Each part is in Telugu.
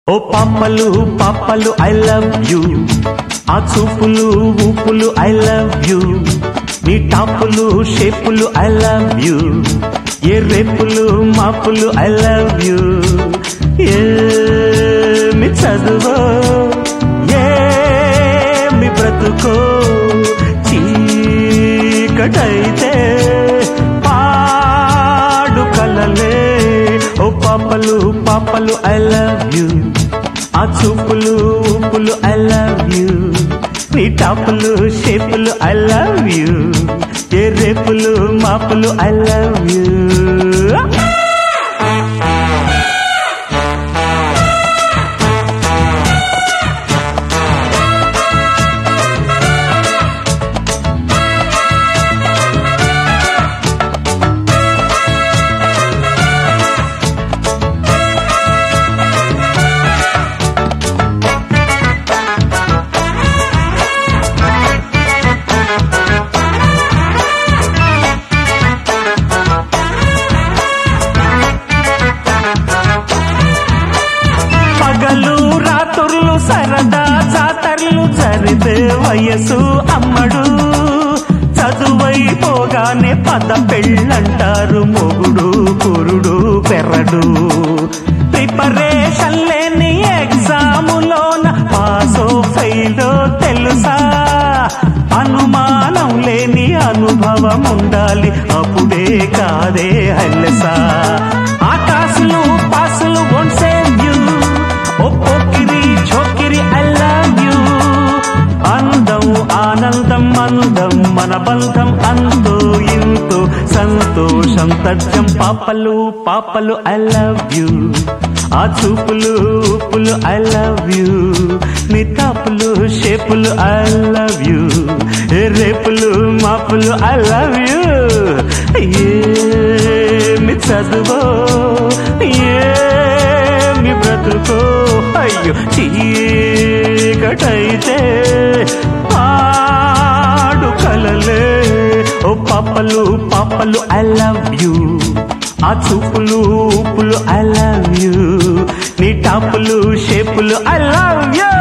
ఓ పాపలు పాపలు ఐ లవ్ యూ ఆ చూపులు ఊపులు ఐ లవ్ యూ నీ టాపులు షేపులు ఐ లవ్ యూ ఏ రేపులు మాపులు ఐ లవ్ యూ ఏమి చదువో ఏమి బ్రతుకో చీకటైతే పాడు కలలే ఓ పాపలు పాపలు ఐ లవ్ యూ ఆ చూపులు ఊపులు ఐ లవ్ యూ నీ టాపులు షేపులు ఐ లవ్ యూ ఏ రేపులు మాపులు ఐ లవ్ యూ పగలు రాత్రులు సరదా జాతరలు జరితే వయసు అమ్మడు చదువైపోగానే పద పెళ్ళంటారు మొగుడు కురుడు పెరడు ప్రిపరేషన్ లేని ఎగ్జాములోన పాసో ఫెయిలో తెలుసా అనుమానం లేని అనుభవం ఉండాలి అప్పుడే కాదే హల్లసా ఆకాశలు పాసులు వోంట్ సేవ్ యూ ఓ పోకిరి చోకిరి ఐ లవ్ యూ అందం ఆనందం అందం మన బంధం అంతో ఇంతో సంతోషం తథ్యం పాపలు పాపలు ఐ లవ్ యూ ఆ చూపులు ఊపులు ఐ లవ్ యూ నీ తాపులు షేపులు ఐ లవ్ యూ ఏ రేపులు మాపులు ఐ లవ్ యూ ఏమి చదువో ఏమి బ్రతుకో అయ్యో చీకటైతే పాడు కలలే ఓ పాపలు పాపలు ఐ లవ్ యూ ఆ చూపులు ఊపులు ఐ లవ్ యూ నీ టాపులు షేపులు ఐ లవ్ యూ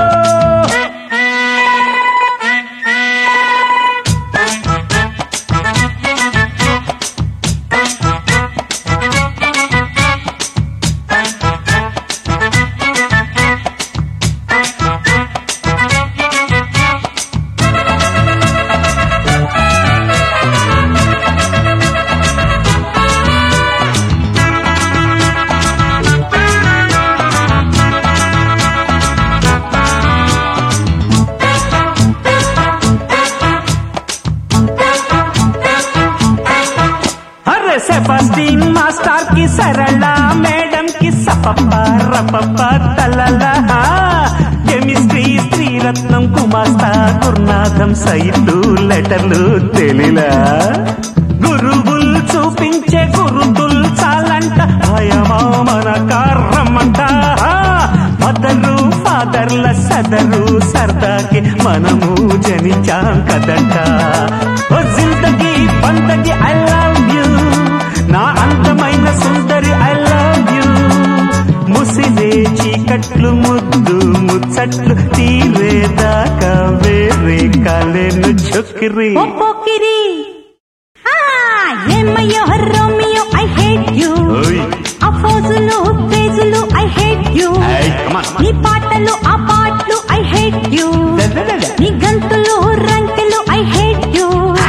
అరే సెబాస్టిన్ మాస్టర్ కి సరళ మేడం కి సపప్ప రపప్ప తలల కెమిస్ట్రీ శ్రీరత్నం కుమాస్తా గురునాథం సైట్లు లెటర్లు తెలిలా గురువులు చూపించే గురుతులు చాలంట భయమా మన కార్రమంట మదరు ఫాదర్ల సదరు సరదాకి మనము జనించాం కదంట ఓ జిందగీ బందగి ఐ లవ్ యూ నా అందమైన సుందరి ఐ లవ్ యూ ముసిరే చీకట్లు ముద్దు ముచ్చట్లు తీరేదాకా వేరే కాలేను చొక్కిరి ఓ పోకిరి ఆ, ఏమయ్యో రోమియో ఐ హేట్ యు ఓయ్ ఆ ఫోజులు పేజులు ఐ హేట్ యు ఏయ్, come on. నీ పాటలు ఆ పాటలు ఐ హేట్ యు నీ గంతులు రంకెలు ఐ హేట్ యు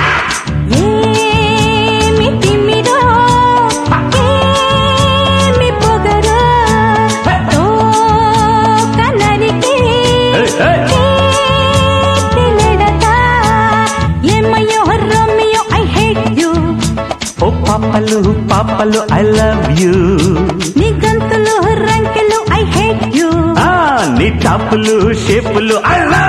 ఏమి తిమ్మిరో ఏమి పొగరో తోక నరికి ఏయ్, ఏయ్. తెలియడతా ఏమయ్యో రోమియో ఐ హేట్ యు ఓ పాపలు పాపలు ఐ లవ్ యూ నీ గంతులు రంకెలు ఐ హేట్ యు ఆ నీ టాపులు షేపులు ఐ లవ్